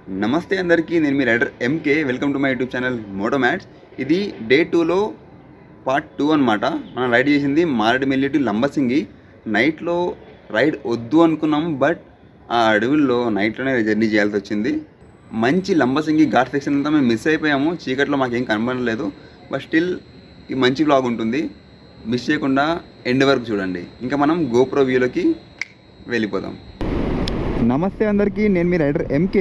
నమస్తే అందరికీ నేను మీ rider MK welcome to my YouTube channel moto mats ఇది డే టూలో పార్ట్ టూ అనమాట మనం రైడ్ చేసింది మారేడుమిల్లి టు లంబసింగి నైట్లో రైడ్ వద్దు అనుకున్నాం బట్ ఆ అడవుల్లో నైట్లోనే జర్నీ చేయాల్సి వచ్చింది మంచి లంబసింగి ఘాట్ సెక్షన్ అంతా మేము మిస్ అయిపోయాము చీకట్లో మాకేం కనబడలేదు బట్ స్టిల్ ఈ మంచి బ్లాగ్ ఉంటుంది మిస్ చేయకుండా ఎండ్ వరకు చూడండి ఇంకా మనం గోప్రో వ్యూలోకి వెళ్ళిపోదాం నమస్తే అందరికీ నేను మీ రైడర్ ఎంకే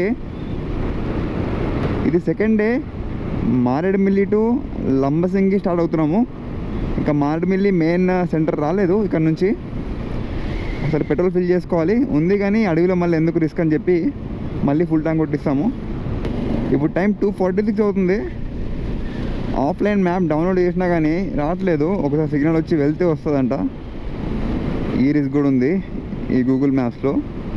ఇది second day Maredumilli to Lambasingi start అవుతున్నాము ఇంకా మారేడుమిల్లి మెయిన్ సెంటర్ రాలేదు ఇక్కడ నుంచి ఒకసారి పెట్రోల్ ఫిల్ చేసుకోవాలి ఉంది కానీ అడవిలో మళ్ళీ ఎందుకు రిస్క్ అని చెప్పి మళ్ళీ ఫుల్ ట్యాంక్ కొట్టిస్తాము ఇప్పుడు టైం టూ ఫార్టీ సిక్స్ అవుతుంది ఆఫ్లైన్ మ్యాప్ డౌన్లోడ్ చేసినా కానీ రావట్లేదు ఒకసారి సిగ్నల్ వచ్చి వెళ్తే వస్తుందంట ఈ రిస్క్ కూడా ఉంది ఈ గూగుల్ మ్యాప్స్లో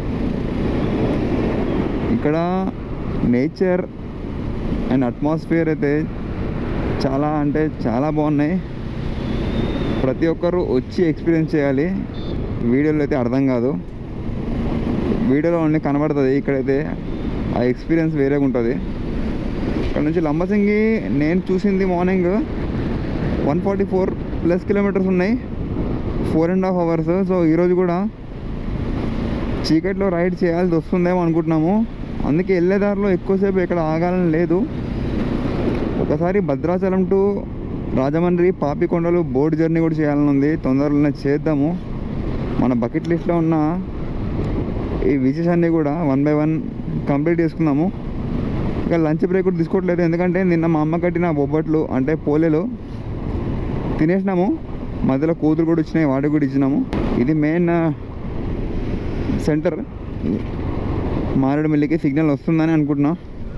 ఇక్కడ నేచర్ అండ్ అట్మాస్ఫియర్ అయితే చాలా అంటే చాలా బాగున్నాయి ప్రతి ఒక్కరు వచ్చి ఎక్స్పీరియన్స్ చేయాలి వీడియోలో అయితే అర్థం కాదు వీడియోలో ఓన్లీ కనబడుతుంది ఇక్కడైతే ఆ ఎక్స్పీరియన్స్ వేరేగా ఉంటుంది ఇక్కడ నుంచి లంబసింగి నేను చూసింది morning one forty four plus kilometers ఉన్నాయి four and half hours so ఈరోజు కూడా చీకట్లో రైడ్ చేయాల్సి వస్తుందేమో అనుకుంటున్నాము అందుకే వెళ్ళే దారిలో ఎక్కువసేపు ఇక్కడ ఆగాలని లేదు ఒకసారి Bhadrachalam to Rajahmundry Papikondalu boat journey కూడా చేయాలని ఉంది తొందరలోనే చేద్దాము మన బకెట్ లిస్ట్లో ఉన్న ఈ విషెస్ అన్నీ కూడా వన్ బై వన్ కంప్లీట్ చేసుకుందాము ఇక లంచ్ బ్రేక్ కూడా తీసుకోవట్లేదు ఎందుకంటే నిన్న మా అమ్మ కట్టిన బొబ్బట్లు అంటే పోలేలు తినేసినాము మధ్యలో కూతురు కూడా వచ్చినాయి వాటికి కూడా ఇచ్చినాము ఇది మెయిన్ సెంటర్ మారేడుమిల్లికి సిగ్నల్ వస్తుందని అనుకుంటున్నా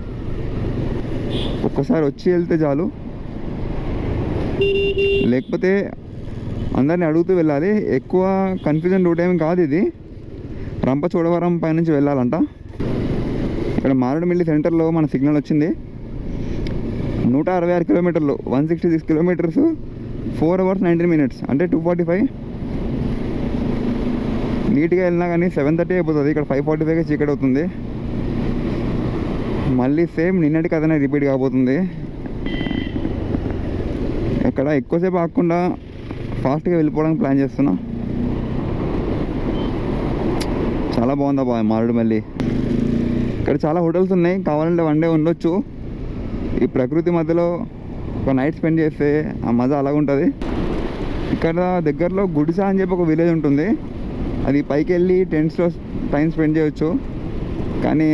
ఒక్కసారి వచ్చి వెళ్తే చాలు లేకపోతే అందరిని అడుగుతూ వెళ్ళాలి ఎక్కువ కన్ఫ్యూజన్ రూట్ ఏమి కాదు ఇది రంపచోడవరం పైనుంచి వెళ్ళాలంట ఇక్కడ మారేడుమిల్లి సెంటర్లో మన సిగ్నల్ వచ్చింది నూట అరవై ఆరు కిలోమీటర్లు one sixty six kilometers four hours nineteen minutes అంటే టూ ఫార్టీ ఫైవ్ నీట్గా వెళ్ళినా కానీ సెవెన్ థర్టీ అయిపోతుంది ఇక్కడ ఫైవ్ ఫార్టీ ఫైవ్గా చీకటి అవుతుంది మళ్ళీ సేమ్ నిన్నటి కథనే రిపీట్ కాబోతుంది ఇక్కడ ఎక్కువసేపు ఆగకుండా ఫాస్ట్గా వెళ్ళిపోవడానికి ప్లాన్ చేస్తున్నా చాలా బాగుందా బా మారుడు మళ్ళీ ఇక్కడ చాలా హోటల్స్ ఉన్నాయి కావాలంటే వన్ డే ఉండొచ్చు ఈ ప్రకృతి మధ్యలో ఒక నైట్ స్పెండ్ చేస్తే ఆ మజా అలాగ ఉంటుంది ఇక్కడ దగ్గరలో గుడిసా అని చెప్పి ఒక విలేజ్ ఉంటుంది అది పైకి వెళ్ళి టెంట్స్లో టైం స్పెండ్ చేయొచ్చు కానీ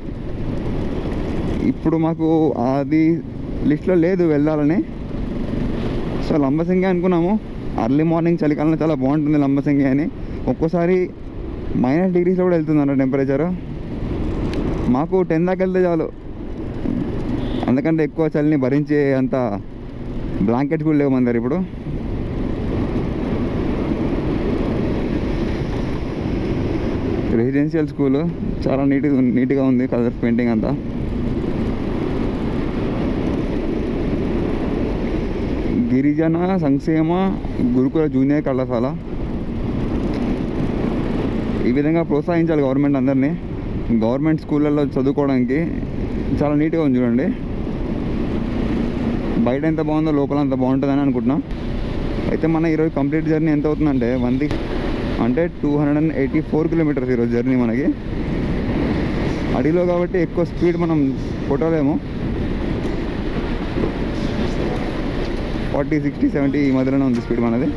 ఇప్పుడు మాకు అది లిస్ట్లో లేదు వెళ్ళాలని సో లంబసింగి అనుకున్నాము అర్లీ మార్నింగ్ చలికాలంలో చాలా బాగుంటుంది లంబసింగి అని ఒక్కోసారి మైనస్ డిగ్రీస్లో కూడా వెళ్తుందంట టెంపరేచర్ మాకు టెన్ దాకా వెళ్తే చాలు అందుకంటే ఎక్కువ చలిని భరించే అంత బ్లాంకెట్స్ కూడా లేవు మన దగ్గర ఇప్పుడు రెసిడెన్షియల్ స్కూల్ చాలా నీట్గా నీట్గా ఉంది కలర్ పెయింటింగ్ అంతా గిరిజన సంక్షేమ గురుకుల జూనియర్ కళాశాల ఈ విధంగా ప్రోత్సహించాలి గవర్నమెంట్ అందరినీ గవర్నమెంట్ స్కూళ్ళల్లో చదువుకోవడానికి చాలా నీట్గా ఉంది చూడండి బయట ఎంత బాగుందో లోపల అంత బాగుంటుందని అనుకుంటున్నాం అయితే మన ఈరోజు కంప్లీట్ జర్నీ ఎంత అవుతుందంటే వన్ సిక్స్ అంటే two hundred and eighty four kilometers ఈరోజు జర్నీ మనకి అడిలో కాబట్టి ఎక్కువ స్పీడ్ మనం కొట్టలేము ఫార్టీ సిక్స్టీ సెవెంటీ ఈ మధ్యలోనే ఉంది స్పీడ్ మనది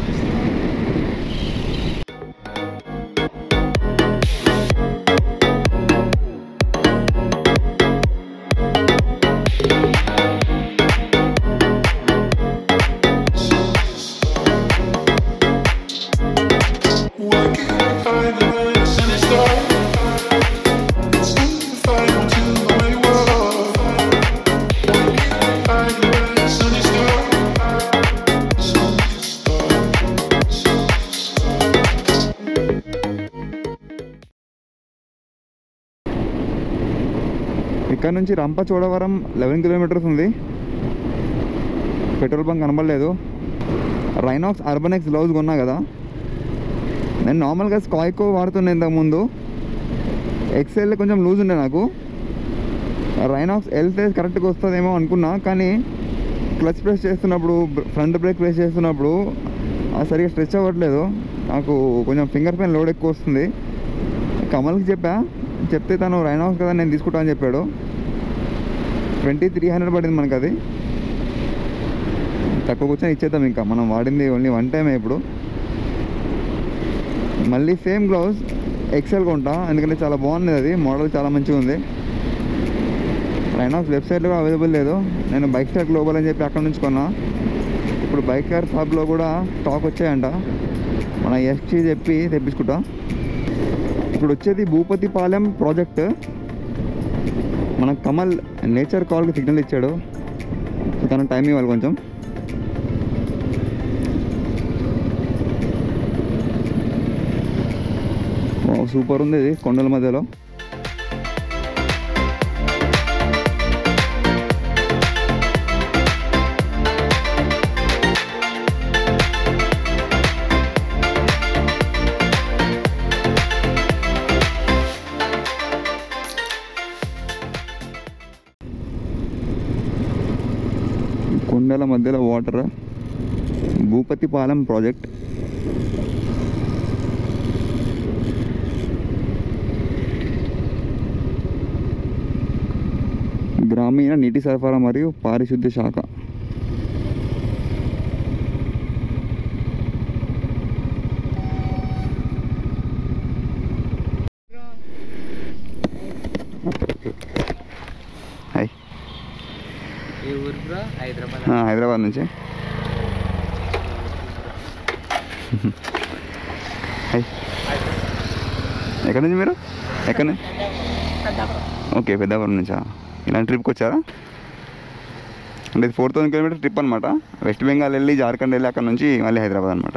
ఇక్కడ నుంచి రంపచోడవరం లెవెన్ కిలోమీటర్స్ ఉంది పెట్రోల్ బంక్ కనబడలేదు రైనాక్స్ అర్బనెక్స్ గ్లౌజ్ కొన్నా కదా నేను నార్మల్గా స్కాయ్కో వాడుతున్నా ఇంతకుముందు ఎక్సెల్ కొంచెం లూజ్ ఉండే నాకు రైనాక్స్ వెళ్తే కరెక్ట్గా వస్తుందేమో అనుకున్నా కానీ క్లచ్ ప్రెస్ చేస్తున్నప్పుడు ఫ్రంట్ బ్రేక్ ప్రెస్ చేస్తున్నప్పుడు అది సరిగా స్ట్రెచ్ అవ్వట్లేదు నాకు కొంచెం ఫింగర్ పెయిన్ లోడ్ ఎక్కువ వస్తుంది కమల్కి చెప్పా చెప్తే తను రైనాక్స్ కదా నేను తీసుకుంటా అని చెప్పాడు ట్వంటీ త్రీ హండ్రెడ్ పడింది మనకు అది తక్కువ కూర్చొని ఇచ్చేద్దాం ఇంకా మనం వాడింది ఓన్లీ వన్ టైమే ఇప్పుడు మళ్ళీ సేమ్ గ్లౌజ్ ఎక్సెల్ కొంటా ఎందుకంటే చాలా బాగుంది అది మోడల్ చాలా మంచిగా ఉంది రైనాక్స్ వెబ్సైట్లో కూడా అవైలబుల్ లేదు నేను బైక్ స్టార్ గ్లోబల్ అని చెప్పి అక్కడ నుంచి కొన్నా ఇప్పుడు బైక్ స్టార్ హబ్లో కూడా స్టాక్ వచ్చాయంట మన ఎస్టీ చెప్పి తెప్పించుకుంటా ఇప్పుడు వచ్చేది భూపతి పాలెం ప్రాజెక్ట్ మన కమల్ నేచర్ కాల్కి సిగ్నల్ ఇచ్చాడు సో తన టైం ఇవ్వాలి కొంచెం సూపర్ ఉంది ఇది కొండల మధ్యలో కొండల మధ్యలో వాటర్ భూపతి పాలెం ప్రాజెక్ట్ గ్రామీణ నీటి సరఫరా మరియు పారిశుద్ధ్య శాఖ హాయ్ ఏ ఊరు బ్రో హైదరాబాద్ ఆ, హైదరాబాద్ నుంచి హాయ్ ఎక్కడి నుంచి మీరు ఎక్కడి నుంచి ఓకే పెద్దాపురం నుంచా ఇలాంటి ట్రిప్కి వచ్చారా అంటే ఇది ఫోర్ థౌసండ్ కిలోమీటర్ ట్రిప్ అనమాట వెస్ట్ బెంగాల్ వెళ్ళి జార్ఖండ్ వెళ్ళి అక్కడ నుంచి మళ్ళీ హైదరాబాద్ అనమాట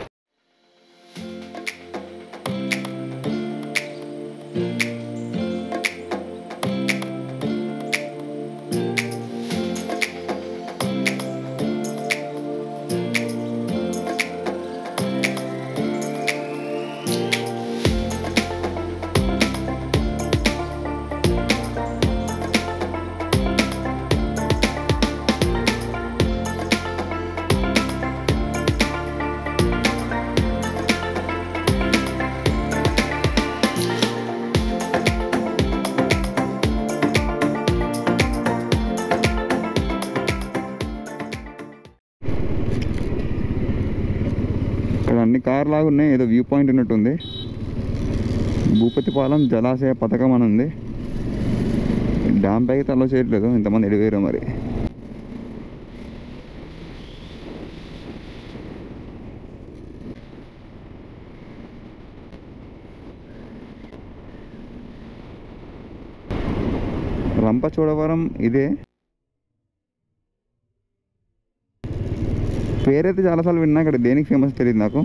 ఇక్కడ అన్ని కార్ లాగా ఉన్నాయి ఏదో వ్యూ పాయింట్ ఉన్నట్టుంది భూపతిపాలెం జలాశయ పథకం అని ఉంది డ్యామ్ పైకి తలో చేయట్లేదు ఇంతమంది ఎడివేరు మరి రంపచోడవరం ఇదే పేరైతే చాలాసార్లు విన్నా ఇక్కడ దేనికి ఫేమస్ తెలియదు నాకు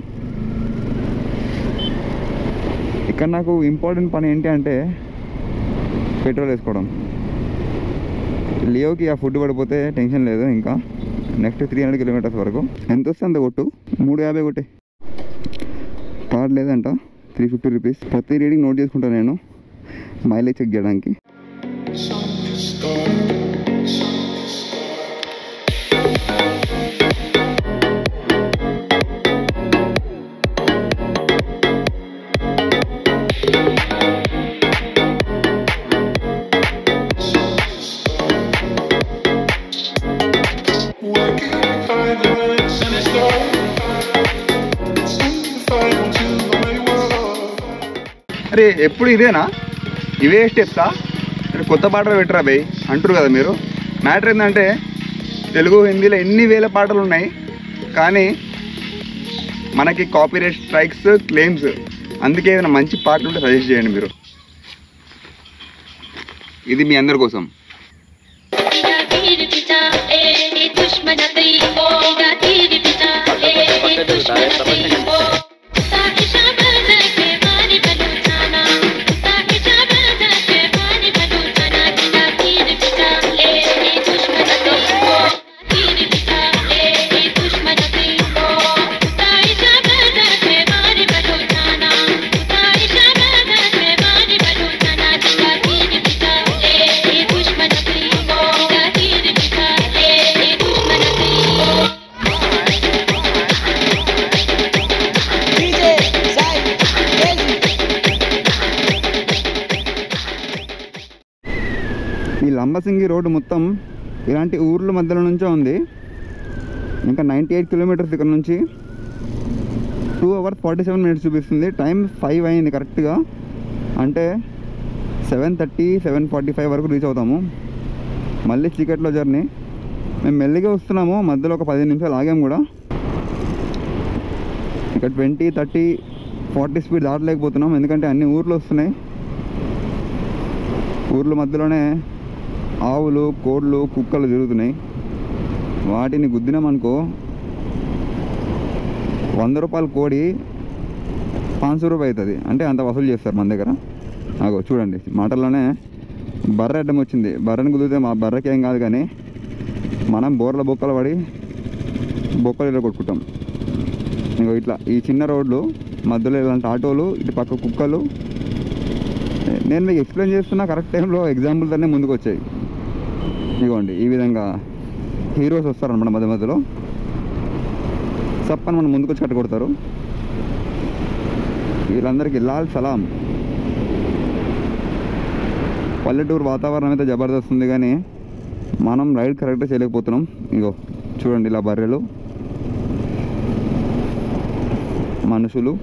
ఇక్కడ నాకు ఇంపార్టెంట్ పని ఏంటి అంటే పెట్రోల్ వేసుకోవడం లియోకి ఆ ఫుడ్ పడిపోతే టెన్షన్ లేదు ఇంకా నెక్స్ట్ త్రీ హండ్రెడ్ కిలోమీటర్స్ వరకు ఎంత వస్తుంది అంత కొట్టు మూడు యాభై కొట్టే కార్డ్ లేదంట త్రీ ఫిఫ్టీ రూపీస్ ప్రతి రీడింగ్ నోట్ చేసుకుంటాను నేను మైలేజ్ చెక్ చేయడానికి Working five nights and it's dark. Five to the way world. అరే ఎప్పుడు ఇదేనా ఇవే స్టెప్సా మీరు కొత్త పాటలు పెట్టరా బై అంటారు కదా మీరు మ్యాటర్ ఏంటంటే తెలుగు హిందీలో ఎన్ని వేల పాటలు ఉన్నాయి కానీ మనకి కాపీరైట్ స్ట్రైక్స్ క్లెయిమ్స్ అందుకే ఏదైనా మంచి పాటలు ఉంటే సజెస్ట్ చేయండి మీరు ఇది మీ అందరి కోసం तीर पिता ए दुश्मन तई ओ तीर पिता ए दुश्मन तई ओ साहिशा बजा के मारी बनु जाना साहिशा बजा के मारी बनु जाना तेरा तीर पिता ए दुश्मन तई ओ तीर पिता ए दुश्मन तई ओ साहिशा बजा के मारी बनु जाना साहिशा बजा के मारी बनु जाना तेरा तीर पिता ए दुश्मन तई ఈ లంబసింగి రోడ్డు మొత్తం ఇలాంటి ఊర్ల మధ్యలో నుంచే ఉంది ఇంకా నైంటీ ఎయిట్ కిలోమీటర్స్ ఇక్కడ నుంచి two hours forty seven minutes చూపిస్తుంది టైం ఫైవ్ అయింది కరెక్ట్గా అంటే seven thirty seven forty five వరకు రీచ్ అవుతాము మళ్ళీ చీకట్లో జర్నీ మేము మెల్లిగా వస్తున్నాము మధ్యలో ఒక పదిహేను నిమిషాలు ఆగాము కూడా ఇక్కడ ట్వంటీ థర్టీ ఫార్టీ స్పీడ్ దాటలేకపోతున్నాం ఎందుకంటే అన్ని ఊర్లు వస్తున్నాయి ఊర్ల మధ్యలోనే ఆవులు కోళ్ళు కుక్కలు తిరుగుతున్నాయి వాటిని గుద్దినామనుకో వంద రూపాయల కోడి పాంచ్ రూపాయి అవుతుంది అంటే అంత వసూలు చేస్తారు మన దగ్గర అగో చూడండి మాటల్లోనే బర్రె అడ్డం వచ్చింది బర్రెని కుదిరితే మా బర్రెకి ఏం కాదు కానీ మనం బోర్ల బొక్కలు పడి బొక్కలు ఇలా కొట్టుకుంటాం ఇంకో ఇట్లా ఈ చిన్న రోడ్లు మధ్యలో ఇలాంటి ఆటోలు ఇటు పక్క కుక్కలు నేను మీకు ఎక్స్ప్లెయిన్ చేస్తున్నా కరెక్ట్ టైంలో ఎగ్జాంపుల్తోనే ముందుకు వచ్చాయి ఇదిగోండి ఈ విధంగా హీరోస్ వస్తారనమాట మధ్య మధ్యలో సప్పని మనం ముందుకు వచ్చి కట్టుకొడతారు వీళ్ళందరికీ లాల్ సలాం పల్లెటూరు వాతావరణం అయితే జబర్దస్త్ ఉంది కానీ మనం రైడ్ కరెక్ట్గా చేయలేకపోతున్నాం ఇగో చూడండి ఇలా బర్రెలు మనుషులు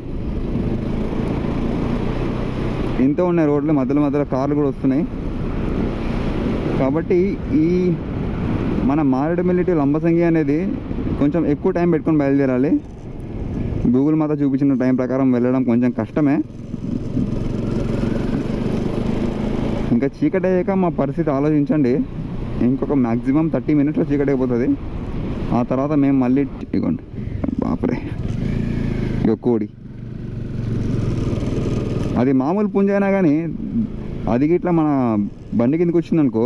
ఇంత ఉన్నాయి రోడ్లు మధ్యలో మధ్యలో కార్లు కూడా వస్తున్నాయి కాబట్టి ఈ మన మారేడుమిల్లి టు లంబసంగి అనేది కొంచెం ఎక్కువ టైం పెట్టుకొని బయలుదేరాలి గూగుల్ మాత చూపించిన టైం ప్రకారం వెళ్ళడం కొంచెం కష్టమే ఇంకా చీకటి అయ్యాక మా పరిస్థితి ఆలోచించండి ఇంకొక మ్యాక్సిమం థర్టీ మినిట్స్లో చీకటి అయిపోతుంది ఆ తర్వాత మేము మళ్ళీ ఇగోండి బాపరే ఇక కోడి అది మామూలు పుంజ అయినా కానీ అది ఇట్లా మన బండి కిందకి వచ్చిందనుకో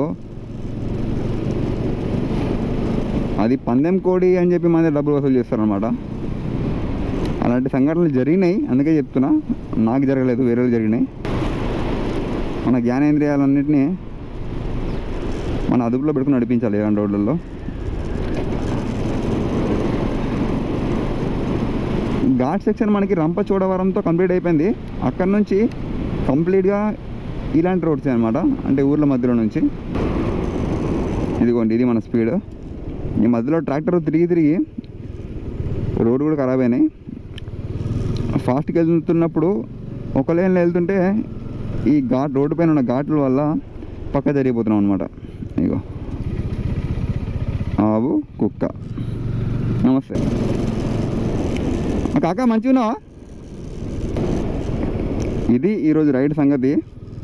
అది పందెం కోడి అని చెప్పి మన దగ్గర డబ్బులు వసూలు చేస్తారనమాట అలాంటి సంఘటనలు జరిగినాయి అందుకే చెప్తున్నా నాకు జరగలేదు వేరే వాళ్ళు జరిగినాయి మన జ్ఞానేంద్రియాలన్నింటినీ మన అదుపులో పెట్టుకుని నడిపించాలి ఇలాంటి రోడ్లలో ఘాట్ సెక్షన్ మనకి రంపచోడవరంతో కంప్లీట్ అయిపోయింది అక్కడ నుంచి కంప్లీట్గా ఇలాంటి రోడ్స్ అనమాట అంటే ఊర్ల మధ్యలో నుంచి ఇదిగోండి ఇది మన స్పీడ్ ఈ మధ్యలో ట్రాక్టర్ తిరిగి తిరిగి రోడ్డు కూడా ఖరాబ్ అయినాయి ఫాస్ట్గా వెళ్తున్నప్పుడు ఒక లేన్లో వెళ్తుంటే ఈ ఘాట్ రోడ్డు పైన ఉన్న ఘాట్ల వల్ల పక్క జరిగిపోతున్నాం అనమాట ఇగో ఆవు కుక్క నమస్తే ఆ కాకా మంచిగా ఉన్నావా ఇది ఈరోజు రైడ్ సంగతి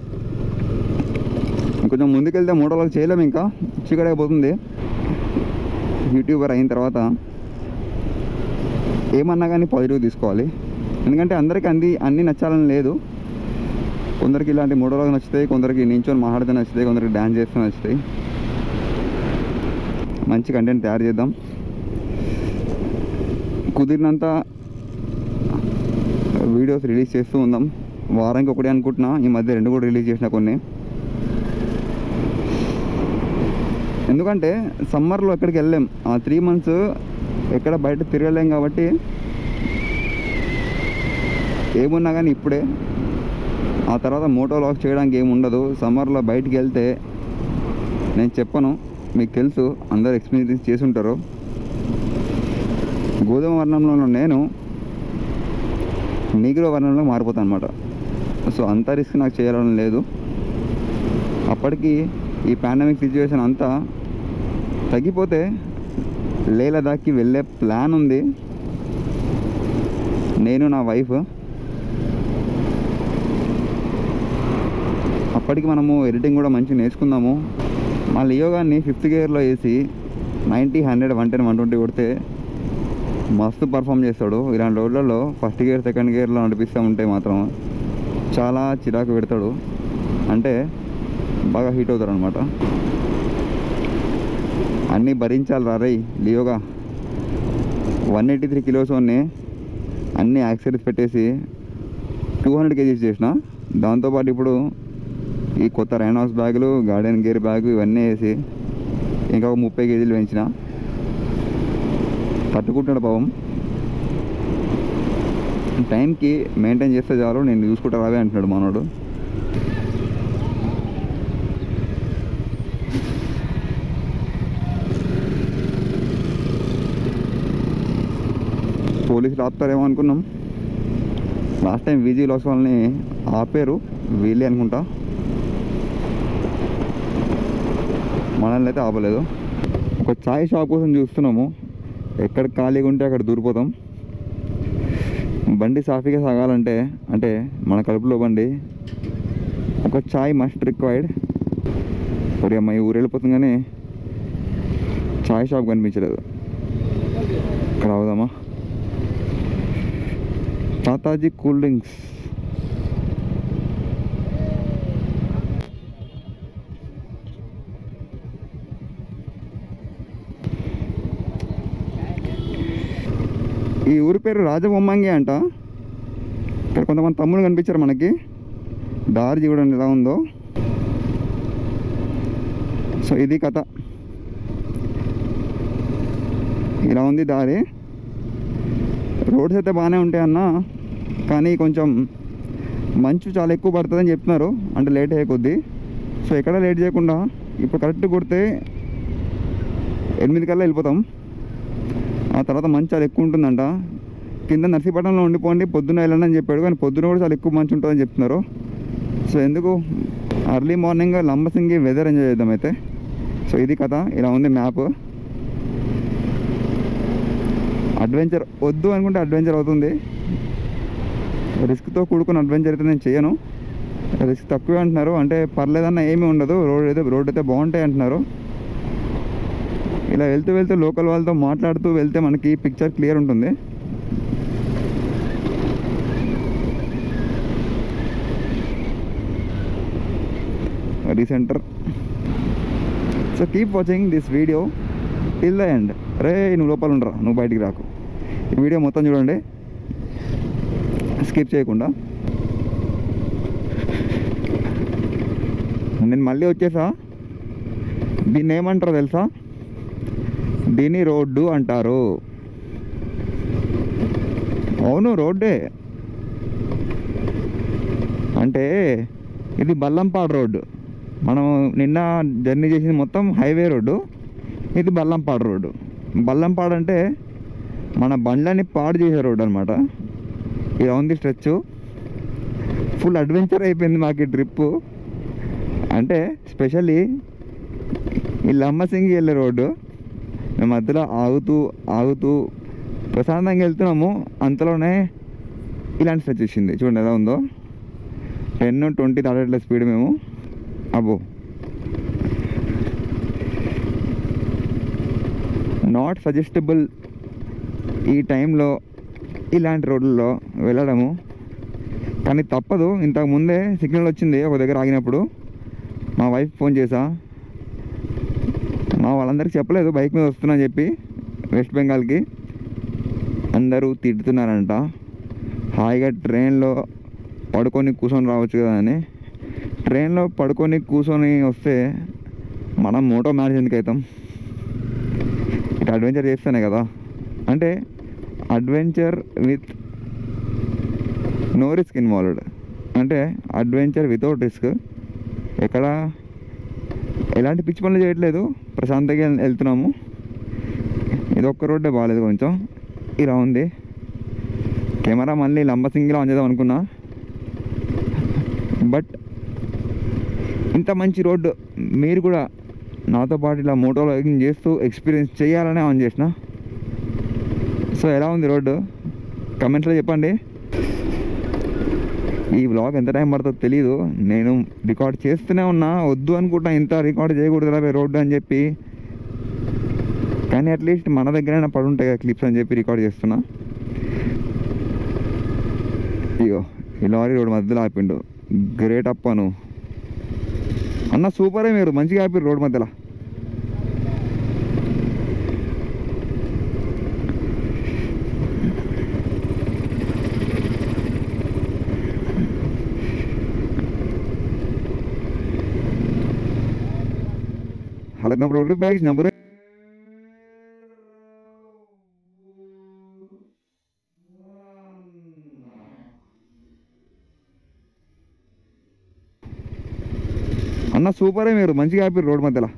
కొంచెం ముందుకెళ్తే మూడోళ్ళకి చేయలేము ఇంకా చీకడే పోతుంది యూట్యూబర్ అయిన తర్వాత ఏమన్నా కానీ పాజిటివ్ తీసుకోవాలి ఎందుకంటే అందరికీ అన్ని అన్నీ నచ్చాలని లేదు కొందరికి ఇలాంటి మూడోళ్ళకి నచ్చుతాయి కొందరికి నించొని మాట్లాడితే నచ్చుతాయి కొందరికి డ్యాన్స్ చేస్తే నచ్చుతాయి మంచి కంటెంట్ తయారు చేద్దాం కుదిరినంత వీడియోస్ రిలీజ్ చేస్తూ ఉందాం వారానికి ఒకటి అనుకుంటున్నా ఈ మధ్య రెండు కూడా రిలీజ్ చేసిన కొన్ని ఎందుకంటే సమ్మర్లో ఎక్కడికి వెళ్ళలేం ఆ త్రీ మంత్స్ ఎక్కడ బయట తిరగలేం కాబట్టి ఏమున్నా కానీ ఇప్పుడే ఆ తర్వాత మోటో లాక్ చేయడానికి ఏమి ఉండదు సమ్మర్లో బయటికి వెళ్తే నేను చెప్పను మీకు తెలుసు అందరు ఎక్స్పీరియన్స్ చేసి ఉంటారు గోధుమ వర్ణంలో ఉన్న నేను నీగ్రో వర్ణంలో మారిపోతాను అనమాట సో అంత రిస్క్ నాకు చేయాలని లేదు అప్పటికి ఈ పాండమిక్ సిచ్యువేషన్ అంతా తగ్గిపోతే లే లదాఖ్కి వెళ్ళే ప్లాన్ ఉంది నేను నా వైఫ్ అప్పటికి మనము ఎడిటింగ్ కూడా మంచిగా నేర్చుకుందాము మా లియోగాన్ని ఫిఫ్త్ గేర్లో వేసి ninety hundred one ten one twenty కొడితే మస్తు పర్ఫామ్ చేస్తాడు ఇలాంటి రోడ్లలో ఫస్ట్ గేర్ సెకండ్ గేర్లో నడిపిస్తూ ఉంటే మాత్రం చాలా చిరాకు పెడతాడు అంటే బాగా హీట్ అవుతారు అనమాట అన్నీ భరించాలి రారై లియోగా వన్ ఎయిటీ త్రీ కిలోస్ ఉన్నాయి అన్ని యాక్సరీస్ పెట్టేసి టూ హండ్రెడ్ కేజీస్ చేసిన దాంతోపాటు ఇప్పుడు ఈ కొత్త రైనాస్ బ్యాగులు గార్డెన్ గేర్ బ్యాగ్ ఇవన్నీ వేసి ఇంకా ఒక ముప్పై కేజీలు పెంచిన తట్టుకుంటున్నాడు పాపం టైంకి మెయింటైన్ చేస్తే చాలు నేను చూసుకుంటా రావే అంటున్నాడు మనోడు పోలీసులు ఆపుతారేమో అనుకున్నాం లాస్ట్ టైం వీజీ లాస్ వాళ్ళని ఆపారు వీళ్ళే అనుకుంటా మనల్ని అయితే ఆపలేదు ఒక చాయ్ షాప్ కోసం చూస్తున్నాము ఎక్కడ ఖాళీగా ఉంటే అక్కడ దూరిపోతాం బండి సాఫీగా సాగాలంటే అంటే మన కడుపులో బండి ఒక చాయ్ మస్ట్ రిక్వైర్డ్ ఒరే అమ్మ ఈ ఊరు వెళ్ళిపోతుంది కానీ చాయ్ షాప్ కనిపించలేదు ఇక్కడ అవుదామా తాతాజీ కూల్ డ్రింక్స్ ఈ ఊరి పేరు రాజబొమ్మంగి అంట ఇక్కడ కొంతమంది తమ్ముళ్ళు కనిపించారు మనకి దారి చూడండి ఎలా ఉందో సో ఇది కథ ఇలా ఉంది దారి రోడ్స్ అయితే బాగానే ఉంటాయి అన్న కానీ కొంచెం మంచు చాలా ఎక్కువ పడుతుందని చెప్తున్నారు అంటే లేట్ అయ్యే కొద్దీ సో ఎక్కడ లేట్ చేయకుండా ఇప్పుడు కరెక్ట్ కొడితే ఎనిమిది కల్లా వెళ్ళిపోతాం ఆ తర్వాత మంచు చాలా ఎక్కువ ఉంటుందంట కింద నర్సీపట్నంలో ఉండిపోండి పొద్దున్న వెళ్ళండి అని చెప్పాడు కానీ పొద్దున కూడా చాలా ఎక్కువ మంచు ఉంటుందని చెప్తున్నారు సో ఎందుకు early morning Lambasingi weather enjoy చేద్దాం అయితే సో ఇది కథ ఇలా ఉంది మ్యాప్ అడ్వెంచర్ వద్దు అనుకుంటే అడ్వెంచర్ అవుతుంది రిస్క్తో కూడుకున్న అడ్వెంచర్ అయితే నేను చేయను రిస్క్ తక్కువే అంటున్నారు అంటే పర్లేదన్న ఏమీ ఉండదు రోడ్ అయితే రోడ్ అయితే బాగుంటాయి అంటున్నారు ఇలా వెళ్తూ వెళ్తూ లోకల్ వాళ్ళతో మాట్లాడుతూ వెళ్తే మనకి పిక్చర్ క్లియర్ ఉంటుంది recentre so keep watching this video till the end రే నువ్వు లోపల ఉండరా నువ్వు బయటికి రాకు ఈ వీడియో మొత్తం చూడండి స్కిప్ చేయకుండా నేను మళ్ళీ వచ్చేసా దీన్ని ఏమంటారో తెలుసా దీన్ని రోడ్డు అంటారు అవును రోడ్డే అంటే ఇది బల్లంపాడు రోడ్డు మనం నిన్న జర్నీ చేసింది మొత్తం హైవే రోడ్డు ఇది బల్లంపాడు రోడ్డు బల్లంపాడు అంటే మన బండ్లని పాడు చేసే రోడ్డు అనమాట ఇలా ఉంది స్ట్రెచ్ ఫుల్ అడ్వెంచర్ అయిపోయింది మాకు ఈ ట్రిప్పు అంటే స్పెషల్లీ ఈ లంబసింగి వెళ్ళే రోడ్డు మేము మధ్యలో ఆగుతూ ఆగుతూ ప్రశాంతంగా వెళ్తున్నాము అంతలోనే ఇలాంటి స్ట్రెచ్ వచ్చింది చూడండి ఎలా ఉందో టెన్ ట్వంటీ దాటట్లేదు స్పీడ్ మేము అబ్బో నాట్ సజెస్టబుల్ ఈ టైంలో ఇలాంటి రోడ్లలో వెళ్ళడము కానీ తప్పదు ఇంతకు ముందే సిగ్నల్ వచ్చింది ఒక దగ్గర ఆగినప్పుడు మా వైఫ్ ఫోన్ చేసా మా వాళ్ళందరికీ చెప్పలేదు బైక్ మీద వస్తున్నా అని చెప్పి వెస్ట్ బెంగాల్కి అందరూ తిడుతున్నారంట హాయిగా ట్రైన్లో పడుకొని కూర్చొని రావచ్చు కదా అని ట్రైన్లో పడుకొని కూర్చొని వస్తే మనం మోటో మ్యారేజ్ ఎందుకు అవుతాం ఇట్లా అడ్వెంచర్ చేస్తేనే కదా అంటే adventure with no risk involved అంటే అడ్వెంచర్ వితౌట్ రిస్క్ ఎక్కడ ఎలాంటి పిచ్చి పనులు చేయట్లేదు ప్రశాంతంగా వెళ్- వెళ్తున్నాము ఇది ఒక్క రోడ్డే బాగాలేదు కొంచెం ఇలా ఉంది కెమెరా మళ్ళీ లంబసింగిలో ఆన్ చేద్దాం అనుకున్నా బట్ ఇంత మంచి రోడ్డు మీరు కూడా నాతో పాటు ఇలా మోటో వ్లాగింగ్ చేస్తూ ఎక్స్పీరియన్స్ చేయాలనే ఆన్ చేసిన సో ఎలా ఉంది రోడ్డు కమెంట్స్లో చెప్పండి ఈ వ్లాగ్ ఎంత టైం పడుతుందో తెలియదు నేను రికార్డ్ చేస్తూనే ఉన్నా వద్దు అనుకుంటా ఇంత రికార్డ్ చేయకూడదు రా రోడ్డు అని చెప్పి కానీ అట్లీస్ట్ మన దగ్గరైనా పడుంటాయి కదా క్లిప్స్ అని చెప్పి రికార్డ్ చేస్తున్నా ఇగో ఈ లారీ రోడ్ మధ్యలో ఆపిండు గ్రేట్ అప్ అను అన్న సూపరే మీరు మంచిగా ఆపిరు రోడ్ మధ్యలో హలో నెంబర్ బ్యాగ్స్ నెంబర్ అన్న సూపరే మీరు మంచిగా ఆపిరు రోడ్ మధ్యలో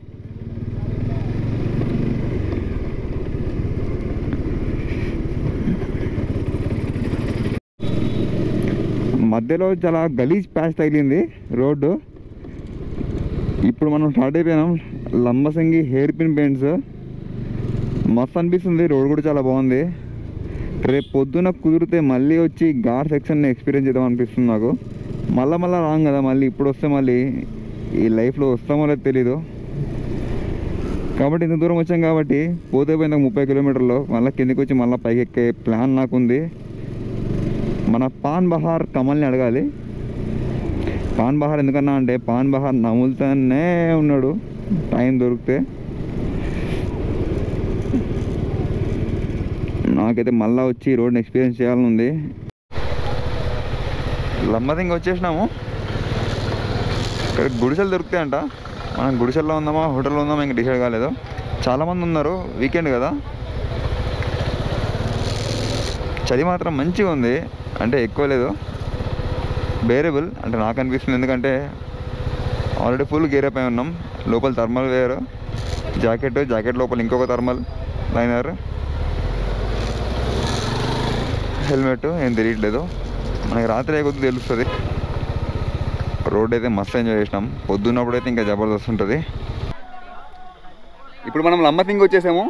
మధ్యలో చాలా గలీజ్ ప్యాచ్ తగిలింది రోడ్డు ఇప్పుడు మనం స్టార్ట్ అయిపోయినాం లంబసంగి హెయిర్ పిన్ బెండ్స్ మస్తు అనిపిస్తుంది రోడ్ కూడా చాలా బాగుంది రేపు పొద్దున కుదిరితే మళ్ళీ వచ్చి ఘాట్ సెక్షన్ ఎక్స్పీరియన్స్ చేద్దాం అనిపిస్తుంది నాకు మళ్ళీ మళ్ళీ రాం కదా మళ్ళీ ఇప్పుడు వస్తే మళ్ళీ ఈ లైఫ్లో వస్తామో లేదో తెలీదు కాబట్టి ఇంత దూరం వచ్చాం కాబట్టి పోతే పోయిన ముప్పై కిలోమీటర్లు మళ్ళీ కిందికి వచ్చి మళ్ళీ పైకి ఎక్కే ప్లాన్ నాకుంది మన పాన్ బహార్ కమల్ని అడగాలి పాన్ బహార్ ఎందుకన్నా అంటే పాన్ బహార్ నములుతూనే ఉన్నాడు టైం దొరికితే నాకైతే మళ్ళీ వచ్చి రోడ్ని ఎక్స్పీరియన్స్ చేయాలని ఉంది లంబసింగ్ వచ్చేసినాము ఇక్కడ గుడిసెలు దొరుకుతాయంట మనం గుడిసెల్లో ఉందామా హోటల్లో ఉందామా ఇంకా డిసైడ్ కాలేదు చాలామంది ఉన్నారు వీకెండ్ కదా చలి మాత్రం మంచిగా ఉంది అంటే ఎక్కువ లేదు బేరబుల్ అంటే నాకు అనిపిస్తుంది ఎందుకంటే ఆల్రెడీ ఫుల్ గేర్ అయిపోయి ఉన్నాం లోపల థర్మల్ వేర్ జాకెట్ జాకెట్ లోపల ఇంకొక థర్మల్ లైనర్ హెల్మెట్ ఏం తెలియట్లేదు మనకి రాత్రి అయ్యే కొద్ది తెలుస్తుంది రోడ్ అయితే మస్తు ఎంజాయ్ చేసినాం పొద్దున్నప్పుడు అయితే ఇంకా జబర్దస్త్ ఉంటుంది ఇప్పుడు మనం లంబసింగ్ వచ్చేసాము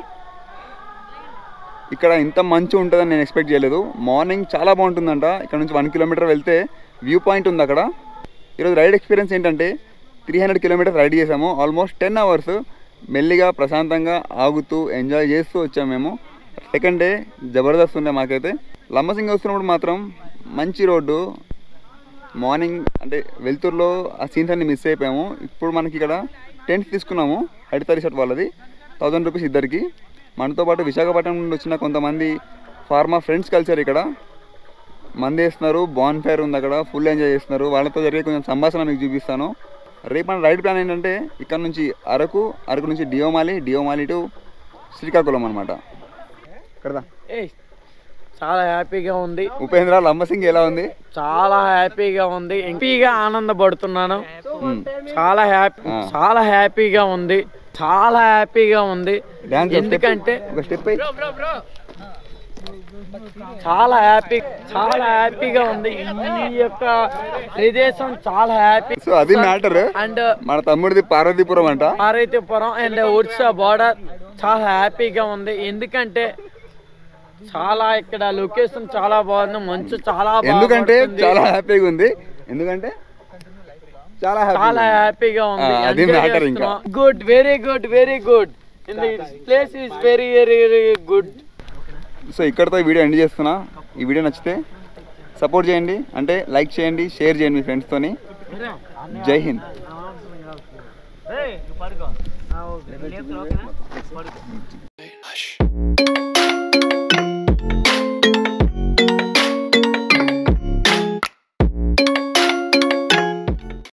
ఇక్కడ ఇంత మంచు ఉంటుందని నేను ఎక్స్పెక్ట్ చేయలేదు మార్నింగ్ చాలా బాగుంటుందంట ఇక్కడ నుంచి వన్ కిలోమీటర్ వెళ్తే వ్యూ పాయింట్ ఉంది అక్కడ ఈరోజు రైడ్ ఎక్స్పీరియన్స్ ఏంటంటే త్రీ హండ్రెడ్ కిలోమీటర్స్ రైడ్ చేసాము ఆల్మోస్ట్ టెన్ అవర్స్ మెల్లిగా ప్రశాంతంగా ఆగుతూ ఎంజాయ్ చేస్తూ వచ్చాము మేము సెకండ్ డే జబర్దస్త్ ఉండే మాకైతే లంబసింగ్ వస్తున్నప్పుడు మాత్రం మంచి రోడ్డు మార్నింగ్ అంటే వెలుతురులో ఆ సీన్స్ అన్ని మిస్ అయిపోయాము ఇప్పుడు మనకి ఇక్కడ టెంట్ తీసుకున్నాము హైదరాబాద్ రిసార్ట్ వాళ్ళది థౌజండ్ రూపీస్ ఇద్దరికి మనతో పాటు విశాఖపట్నం నుండి వచ్చిన కొంతమంది ఫార్మా ఫ్రెండ్స్ కలిసారు ఇక్కడ మంది వేస్తున్నారు బాన్ ఫైర్ ఉంది అక్కడ ఫుల్ ఎంజాయ్ చేస్తున్నారు వాళ్ళతో జరిగే కొంచెం సంభాషణ మీకు చూపిస్తాను రేపు మన రైడ్ ప్లాన్ ఏంటంటే ఇక్కడ నుంచి అరకు అరకు నుంచి డియోమాలి డియోమాలి టు శ్రీకాకుళం అనమాట కడదా ఏయ్ చాలా హ్యాపీగా ఉంది ఉపేంద్ర లంబసింగ్ ఎలా ఉంది చాలా హ్యాపీగా ఉంది హ్యాపీగా ఆనందపడుతున్నాను మ్మ్. చాలా హ్యాపీ ఆ. చాలా హ్యాపీగా ఉంది చాలా హ్యాపీగా ఉంది డాన్స్ ఎందుకంటే ఒక స్టెప్ చాలా హ్యాపీ చాలా హ్యాపీగా ఉంది ఈ యొక్క ప్రదేశం చాలా హ్యాపీ సో అది మ్యాటర్ అండ్ మన తమ్ముడిది పార్వతీపురం అంట పార్వతీపురం అండ్ ఒడిశా బార్డర్ చాలా హ్యాపీగా ఉంది ఎందుకంటే చాలా ఇక్కడ లొకేషన్ చాలా బాగుంది మంచు చాలా ఎందుకంటే చాలా హ్యాపీగా ఉంది ఎందుకంటే చాలా చాలా హ్యాపీ హ్యాపీగా ఉంది ఆ, అది matter ఇంకా. Good very good very good in the place is very very very good so ఇక్కడతో ఈ వీడియో ఎండ్ చేస్తున్నా ఈ వీడియో నచ్చితే సపోర్ట్ చేయండి అంటే లైక్ చేయండి షేర్ చేయండి మీ ఫ్రెండ్స్తోని జై హింద్ Hush.